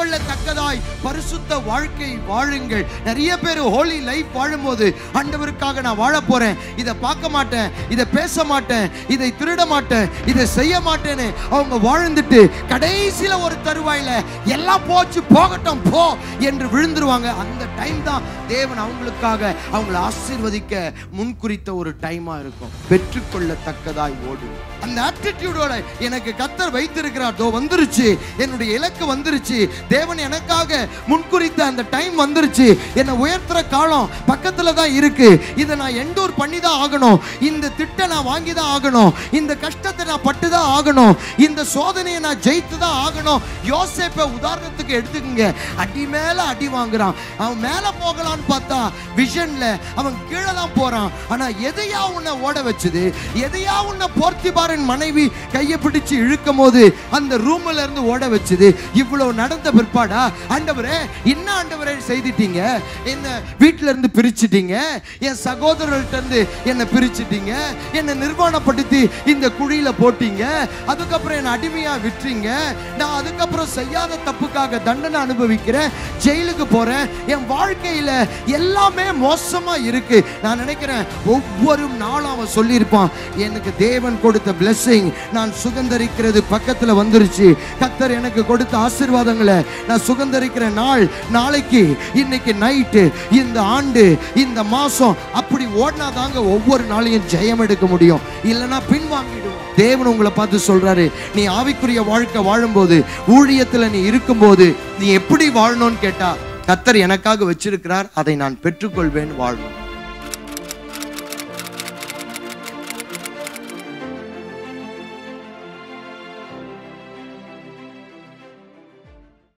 பெற்றுக்கொள்ளத்தக்கதாய் பரிசுத்த வாழ்க்கை வாழுங்கள் நிறைய பேர் ஹோலி லைஃப் வாழும்போது ஆண்டவருக்காக நான் வாழ போறேன் இதை பார்க்க மாட்டேன் இதை பேச மாட்டேன் இதை திருட மாட்டேன் இதை செய்ய மாட்டேன்னு அவங்க வாழ்ந்துட்டு கடைசியில ஒரு தருவாயில எல்லாம் போச்சு போகட்டும் போ என்று விழுந்துருவாங்க அந்த டைம் தான் தேவன் அவங்களுக்காக அவங்களை ஆசீர்வதிக்க முன்குறித்த ஒரு டைமா இருக்கும் பெற்றுக்கொள்ளத்தக்கதாய் ஓடு அந்த ஆட்டிடியூடோட எனக்கு கத்தர் வைத்திருக்கிறார் தோ வந்துருச்சு என்னுடைய இலக்கு வந்துருச்சு தேவன் எனக்காக முன்குறித்த அந்த டைம் வந்துருச்சு என்னை உயர்த்துற காலம் பக்கத்துல தான் இருக்கு இதை நான் என்டூர் பண்ணி தான் ஆகணும் இந்த திட்டை நான் வாங்கி தான் ஆகணும் இந்த கஷ்டத்தை நான் பட்டு தான் ஆகணும் இந்த சோதனையை நான் ஜெயித்து தான் ஆகணும் யோசேப்பை உதாரணத்துக்கு எடுத்துக்கங்க அடி மேல அடி வாங்குறான் அவன் மேல போகலான்னு பார்த்தா விஷன்ல அவன் கீழே தான் போறான் ஆனா எதையா உன்னை ஓட வச்சது எதையா உன்னை போர்த்திபாரின் மனைவி கையை பிடிச்சு இழுக்கும் போது அந்த ரூம்ல இருந்து ஓட வச்சது இவ்வளவு நடந்த பிற்பாடா ஆண்டவரே என்ன ஆண்டவரே செய்துட்டீங்க என்ன வீட்ல இருந்து பிரிச்சிட்டீங்க என் சகோதரர்கள்ட்ட இருந்து என்னை பிரிச்சிட்டீங்க என்னை நிர்வாணப்படுத்தி இந்த குழியில போட்டீங்க அதுக்கப்புறம் என்னை அடிமையா விட்டுறீங்க நான் அதுக்கப்புறம் செய்யாத தப்புக்காக தண்டனை அனுபவிக்கிறேன் ஜெயிலுக்கு போறேன் என் வாழ்க்கையில எல்லாமே மோசமா இருக்கு நான் நினைக்கிறேன் ஒவ்வொரு நாளும் அவன் சொல்லியிருப்பான் எனக்கு தேவன் கொடுத்த பிளெஸ்ஸிங் நான் சுகந்தரிக்கிறது பக்கத்துல வந்துருச்சு கத்தர் எனக்கு கொடுத்த ஆசீர்வாதங்களை நான் சுகந்தரிக்கிற நாள் நாளைக்கு இன்னைக்கு நைட்டு இந்த ஆண்டு இந்த மாசம் அப்படி ஓடினா தாங்க ஒவ்வொரு நாளையும் ஜெயம் எடுக்க முடியும் இல்லைன்னா பின்வாங்கிடுவோம் தேவன் உங்களை பார்த்து சொல்றாரு நீ ஆவிக்குரிய வாழ்க்கை வாழும்போது ஊழியத்துல நீ இருக்கும்போது நீ எப்படி வாழணும்னு கேட்டா கத்தர் எனக்காக வச்சிருக்கிறார் அதை நான் பெற்றுக்கொள்வேன் வாழ்வேன்